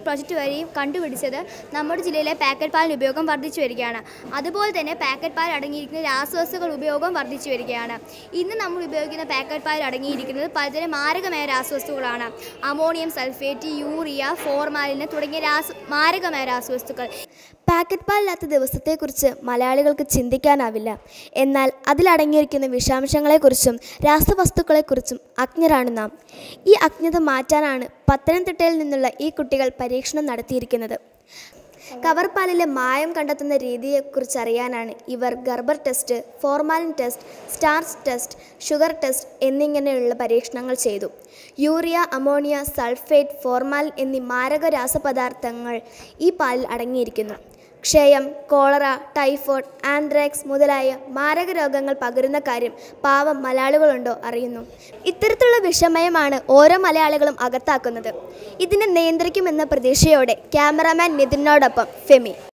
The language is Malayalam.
പ്രൊജക്റ്റ് വഴിയും കണ്ടുപിടിച്ചത് നമ്മുടെ ജില്ലയിലെ പാക്കറ്റ് പാലിൻ്റെ ഉപയോഗം വർദ്ധിച്ചു വരികയാണ് അതുപോലെ തന്നെ പാക്കറ്റ് പാൽ അടങ്ങിയിരിക്കുന്ന രാസവസ്തുക്കൾ ഉപയോഗം വർദ്ധിച്ചു വരികയാണ് ഇന്ന് നമ്മൾ ഉപയോഗിക്കുന്ന പാക്കറ്റ് പാൽ അടങ്ങിയിരിക്കുന്നത് പലതരം മാരകമായ രാസവസ്തുക്കളാണ് അമോണിയം സൾഫേറ്റ് യൂറിയ ഫോർമാലിന് തുടങ്ങിയ രാസ മാരകമായ രാസവസ്തുക്കൾ പാക്കറ്റ് പാലില്ലാത്ത ദിവസത്തെക്കുറിച്ച് മലയാളികൾക്ക് ചിന്തിക്കാനാവില്ല എന്നാൽ അതിലടങ്ങിയിരിക്കുന്ന വിഷാംശങ്ങളെക്കുറിച്ചും രാസവസ്തുക്കളെക്കുറിച്ചും അജ്ഞരാണ് നാം ഈ അജ്ഞത മാറ്റാനാണ് പത്തനംതിട്ടയിൽ നിന്നുള്ള ഈ കുട്ടികൾ പരീക്ഷണം നടത്തിയിരിക്കുന്നത് കവർ പാലിലെ മായം കണ്ടെത്തുന്ന രീതിയെക്കുറിച്ച് അറിയാനാണ് ഇവർ ഗർഭർ test formalin test starch test sugar test എന്നിങ്ങനെയുള്ള പരീക്ഷണങ്ങൾ ചെയ്തു യൂറിയ അമോണിയ സൾഫേറ്റ് ഫോർമാലിൻ എന്നീ മാരക രാസപദാർത്ഥങ്ങൾ ഈ പാലിൽ അടങ്ങിയിരിക്കുന്നു ക്ഷയം കോളറ ടൈഫോയിഡ് ആന്ത്രാക്സ് മുതലായ മാരക രോഗങ്ങൾ പകരുന്ന കാര്യം പാവം മലയാളികളുണ്ടോ അറിയുന്നു ഇത്തരത്തിലുള്ള വിഷമയമാണ് ഓരോ മലയാളികളും അകത്താക്കുന്നത് ഇതിനെ നിയന്ത്രിക്കുമെന്ന പ്രതീക്ഷയോടെ ക്യാമറാമാൻ നിതിനോടൊപ്പം ഫെമി